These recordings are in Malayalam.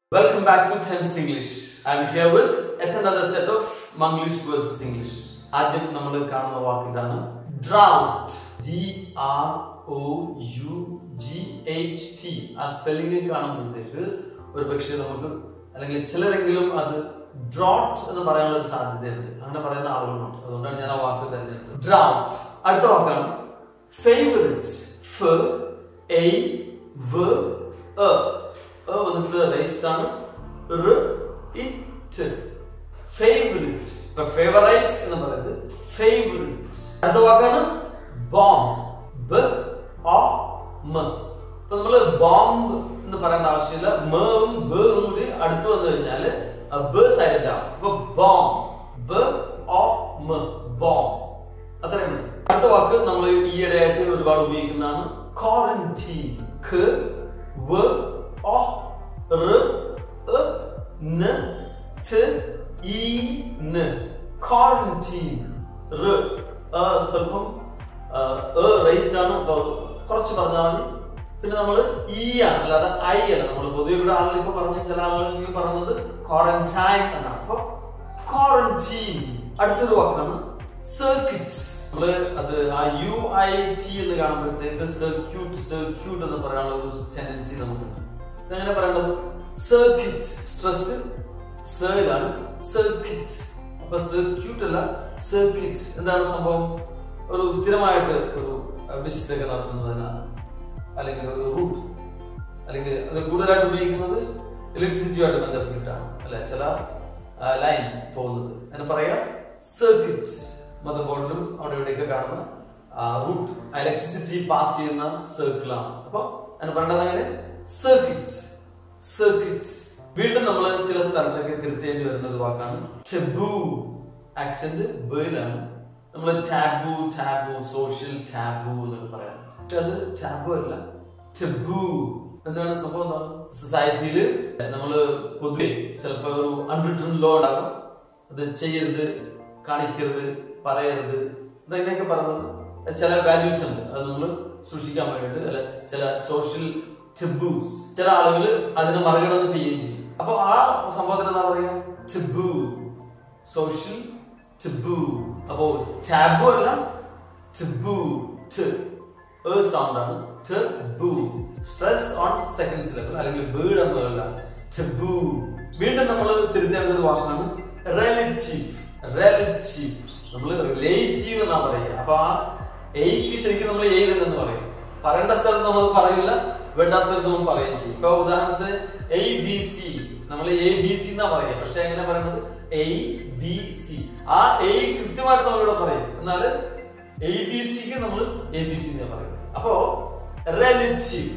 Welcome back to Thames English. I'm here with yet another set of Manglish versus English. ആദ്യം നമ്മൾ കാണുന്ന വാക്ക് ഇതാണ് drought D R O U G H T ആ സ്പെല്ലിംഗ് കാണുമ്പോഴത്തേക്ക് ഒരു പക്ഷേ നമുക്ക് അല്ലെങ്കിൽ ചിലരെങ്കിലും അത് ഡ്രോട്ട് എന്ന് പറയാനുള്ള ഒരു സാധ്യതയുണ്ട് അങ്ങനെ പറയുന്ന ആളുകളുണ്ട് അതുകൊണ്ടാണ് ഞാൻ ആ വാക്ക് തിരഞ്ഞെടുത്തത് ഡ്രൗട്ട് അടുത്ത വാക്കാണ് ഫേവറേറ്റ് ഫ് എ വ് എ എ വന്നിട്ട് റേസ്റ്റ് ആണ് റ് ഇറ്റ് ഫേവറേറ്റ് ഇപ്പൊ ഫേവറേറ്റ് എന്ന് പറയുന്നത് ഫേവറേറ്റ് അടുത്ത വാക്കാണ് ബോംബ് ബ ഓ മ ഇപ്പൊ നമ്മള് ബോംബ് എന്ന് പറയേണ്ട ആവശ്യമില്ല മേവും ബും കൂടി അടുത്ത് വന്നു കഴിഞ്ഞാല് ബ സൈലന്റ് ആവും അപ്പൊ ബോംബ് ബ ഓ മ ബോംബ് അത്രയും മതി അടുത്ത വാക്ക് നമ്മൾ ഈയിടെയായിട്ട് ഒരുപാട് ഉപയോഗിക്കുന്നതാണ് ക്വാറന്റീൻ ഖ വ ഒ റ് എ ന ഛ ഈ ന ക്വാറന്റീൻ റ് ആ, സ്വല്പം റേസ്ഡ് ആണ് അപ്പൊ കുറച്ച് പറഞ്ഞാൽ മതി പിന്നെ നമ്മൾ ഇ ആണ് അല്ലാതെ ഐ അല്ല നമ്മൾ പൊതുവെ ഇവിടെ ആളുകൾ ഇപ്പൊ പറഞ്ഞ ചില ആളുകൾ പറഞ്ഞത് ക്വാറന്റൈൻ എന്നാണ് അപ്പൊ ക്വാറന്റീൻ അടുത്തൊരു വാക്കാണ് സർക്കിറ്റ് നമ്മള് അത് ആ യു ഐ ടി എന്ന് കാണുമ്പോഴത്തേക്ക് സർക്യൂട്ട് സർക്യൂട്ട് എന്ന് പറയാനുള്ള ഒരു ടെൻഡൻസി നമുക്കുണ്ട് ഇതെങ്ങനെ പറയേണ്ടത് സർക്കിറ്റ് സ്ട്രെസ് സേലാണ് സർക്കിറ്റ് അപ്പൊ സർക്യൂട്ട് അല്ല സർക്കിറ്റ് എന്താണ് സംഭവം ഒരു സ്ഥിരമായിട്ട് ഒരു വിസിറ്റ് ഒക്കെ നടത്തുന്നതിനാണ് അല്ലെങ്കിൽ ഒരു റൂട്ട് അല്ലെങ്കിൽ അത് കൂടുതലായിട്ട് ഉപയോഗിക്കുന്നത് ഇലക്ട്രിസിറ്റിയുമായിട്ട് ബന്ധപ്പെട്ടിട്ടാണ് അല്ലെ ചില ലൈൻ പോകുന്നത് എന്ന് പറയാം സർക്യൂട്ട് മദർ ബോർഡിലും അവിടെ ഇവിടെയൊക്കെ കാണുന്ന റൂട്ട് ഇലക്ട്രിസിറ്റി പാസ് ചെയ്യുന്ന സർക്കിളാണ് അപ്പൊ അതിന് പറയേണ്ടത് അങ്ങനെ സർക്യൂട്ട് സർക്യൂട്ട് വീണ്ടും നമ്മൾ ചില സ്ഥലത്തൊക്കെ തിരുത്തേണ്ടി വരുന്ന ഒരു വാക്കാണ് ടെബു ആക്സെന്റ് ബേലാണ് നമ്മൾ ടാബു ടാബു സോഷ്യൽ ടാബു എന്നൊക്കെ പറയാം പക്ഷെ അത് ടാബു അല്ല ടെബു എന്താണ് സംഭവം എന്താണ് സൊസൈറ്റിയിൽ നമ്മൾ പൊതുവെ ചിലപ്പോൾ ഒരു അൺറിട്ടൺ ലോ ഉണ്ടാകും അത് ചെയ്യരുത് കാണിക്കരുത് പറയരുത് ഇതെങ്ങനെയൊക്കെ പറയുന്നത് ചില വാല്യൂസ് ഉണ്ട് അത് നമ്മൾ സൂക്ഷിക്കാൻ വേണ്ടിയിട്ട് അല്ലെ ചില സോഷ്യൽ ടിബൂസ് ചില ആളുകൾ അതിനെ മറികടന്ന് ചെയ്യുകയും ചെയ്യും അപ്പൊ ആ സംഭവത്തിന് എന്താ പറയുക ടിബു സോഷ്യൽ ടിബു അപ്പോ ടാബു അല്ല ടിബു സൗണ്ട് ആണ് debut stress on second syllable അല്ലെങ്കിൽ ബീഡ് എന്നല്ല ടിബു വീണ്ടും നമ്മൾ തിരുത്തേണ്ട ഒരു വാക്കാണ് റിലേറ്റീവ് റിലേറ്റീവ് നമ്മൾ റിലേറ്റീവ് എന്നാ പറയുക അപ്പൊ ആ എയ്ക്ക് ശരിക്കും നമ്മൾ എയ്തെന്ന് പറയും പറയേണ്ട സ്ഥലത്ത് നമ്മൾ പറയില്ല വേണ്ടാത്ത സ്ഥലത്ത് നമ്മൾ പറയുകയും ചെയ്യും ഇപ്പൊ ഉദാഹരണത്തിന് എ ബി സി നമ്മൾ എ ബി സി എന്നാ പറയുക പക്ഷെ എങ്ങനെ പറയുന്നത് എ ബി സി ആ എ കൃത്യമായിട്ട് നമ്മളിവിടെ പറയും എന്നാല് എ ബി സിക്ക് നമ്മൾ എ ബി സി എന്ന് പറയും അപ്പോ റിലേറ്റീവ്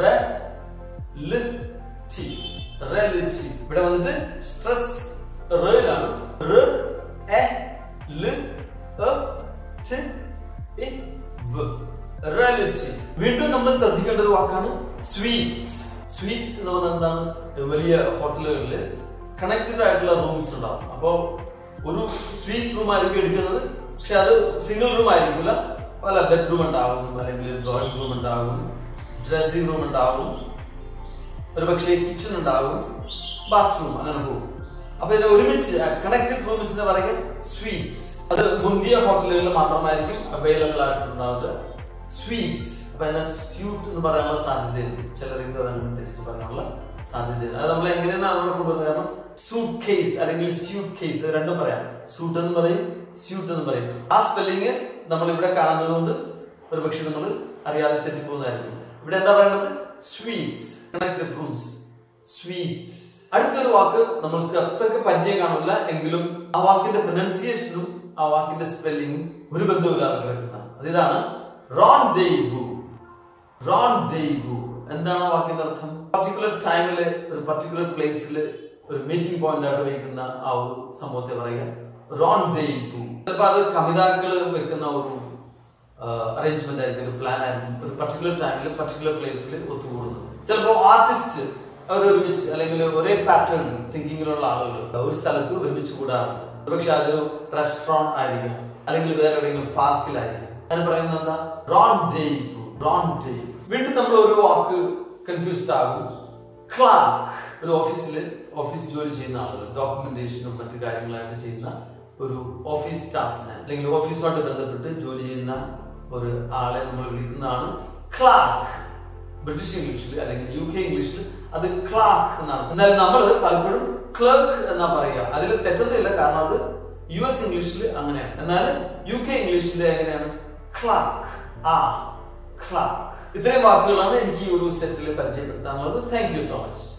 റിലേറ്റീവ് ഇവിടെ വന്നിട്ട് സ്ട്രെസ് റേലാണ് റ് എ ല് എ ട് ഇ വ് റിലേറ്റീവ് വീണ്ടും നമ്മൾ ശ്രദ്ധിക്കേണ്ട ഒരു വാക്കാണ് സ്വീറ്റ് സ്വീറ്റ് എന്ന് പറഞ്ഞാൽ എന്താണ് വലിയ ഹോട്ടലുകളിൽ കണക്റ്റഡ് ആയിട്ടുള്ള റൂംസ് ഉണ്ടാവും അപ്പോ ഒരു സ്വീറ്റ് റൂം ആയിരിക്കും എടുക്കുന്നത് പക്ഷെ അത് സിംഗിൾ റൂം ആയിരിക്കില്ല പല ബെഡ്റൂം ഉണ്ടാവും അല്ലെങ്കിൽ ഡ്രോയിങ് റൂം ഉണ്ടാവും ഡ്രസ്സിംഗ് റൂം ഉണ്ടാവും ഒരു പക്ഷേ കിച്ചൺ ഉണ്ടാവും ബാത്റൂം അങ്ങനെ പോകും അപ്പൊ ഇതിനെ ഒരുമിച്ച് കണക്റ്റഡ് റൂംസ് എന്ന് പറയുക സ്വീറ്റ്സ് അത് മുന്തിയ ഹോട്ടലുകളിൽ മാത്രമായിരിക്കും അവൈലബിൾ ആയിട്ടുണ്ടാവുന്നത് സ്വീറ്റ്സ് അപ്പൊ അതിനെ സ്യൂട്ട് എന്ന് പറയാനുള്ള സാധ്യതയുണ്ട് ചിലർക്ക് അതങ്ങനെ തിരിച്ച് പറയാനുള്ള സാധ്യതയുണ്ട് അത് നമ്മൾ എങ്ങനെയാണ് അവിടെ കൊണ്ടുവന്നത് കാരണം സൂട്ട് കേസ് അല്ലെങ്കിൽ സ്യൂട്ട് കേസ് രണ്ടും പറയാം സൂട്ട് എന്ന് പറയും സ്യൂട്ട് എന്ന് പറയും ആ സ്പെല്ലിങ് നമ്മൾ ഇവിടെ കാണുന്നത് കൊണ്ട് ഒരു പക്ഷെ നമ്മൾ അറിയാതെ തെറ്റിപ്പോകുന്നതായിരിക്കും ഇവിടെ എന്താ പറയുന്നത് സ്വീറ്റ്സ് കണക്റ്റഡ് റൂംസ് സ്വീറ്റ്സ് അടുത്തൊരു വാക്ക് നമ്മൾക്ക് അത്രയ്ക്ക് പരിചയം കാണില്ല എങ്കിലും ആ വാക്കിന്റെ പ്രൊനൗൺസിയേഷനും ആ വാക്കിന്റെ സ്പെല്ലിങ്ങും ഒരു ബന്ധവുമില്ലാതെ കിടക്കുന്നതാണ് അതിതാണ് റോൺ ഡെയ്വു റോൺ ഡെയ്വു എന്താണ് ആ വാക്കിന്റെ അർത്ഥം പർട്ടിക്കുലർ ടൈമില് ഒരു പർട്ടിക്കുലർ പ്ലേസിൽ ഒരു മീറ്റിംഗ് പോയിന്റ് ആയിട്ട് വയ്ക്കുന്ന ആ ഒരു സംഭവത്തെ പറയുക റോൺ ഡെയ്വു ചിലപ്പോ അത് കവിതാക്കള് വെക്കുന്ന ഒരു അറേഞ്ച്മെന്റ് ആയിരിക്കും ഒരു പ്ലാൻ ആയിരിക്കും ഒരു പർട്ടിക്കുലർ ടൈമിൽ പർട്ടിക്കുലർ പ്ലേസിൽ ഒത്തുകൂടുന്നത് ചിലപ്പോ ആർട്ടിസ്റ്റ് അവർ ഒരുമിച്ച് അല്ലെങ്കിൽ ഒരേ പാറ്റേൺ തിങ്കിങ്ങിലുള്ള ആളുകൾ ഒരു സ്ഥലത്ത് ഒരുമിച്ച് കൂടാറുണ്ട് ഒരുപക്ഷെ അതൊരു റെസ്റ്റോറന്റ് ആയിരിക്കാം അല്ലെങ്കിൽ വേറെ എവിടെയെങ്കിലും പാർക്കിലായിരിക്കും അതിന് പറയുന്നത് എന്താ റോൺ ഡേവ് റോൺ ഡേവ് വീണ്ടും നമ്മൾ ഒരു വാക്ക് കൺഫ്യൂസ്ഡ് ആകും ക്ലാർക്ക് ഒരു ഓഫീസിൽ ഓഫീസ് ജോലി ചെയ്യുന്ന ആളുകൾ ഡോക്യുമെന്റേഷനും മറ്റു കാര്യങ്ങളായിട്ട് ചെയ്യുന്ന ഒരു ഓഫീസ് സ്റ്റാഫിനെ അല്ലെങ്കിൽ ഓഫീസുമായിട്ട് ബന്ധപ്പെട്ട് ജോലി ചെയ്യുന്ന ഒരു ആളെ നമ്മൾ വിളിക്കുന്നതാണ് ക്ലാർക്ക് ബ്രിട്ടീഷ് ഇംഗ്ലീഷിൽ അല്ലെങ്കിൽ യു കെ ഇംഗ്ലീഷിൽ അത് ക്ലാർക്ക് എന്നാണ് എന്നാൽ നമ്മൾ പലപ്പോഴും ക്ലർക്ക് എന്നാ പറയുക അതിൽ തെറ്റൊന്നുമില്ല കാരണം അത് യു എസ് ഇംഗ്ലീഷിൽ അങ്ങനെയാണ് എന്നാൽ യു കെ ഇംഗ്ലീഷിൽ എങ്ങനെയാണ് ക്ലാർക്ക് ആ ക്ലാർക്ക് ഇത്രയും വാക്കുകളാണ് എനിക്ക് ഈ ഒരു സെറ്റിൽ പരിചയപ്പെടുത്താനുള്ളത് താങ്ക് യു സോ മച്ച്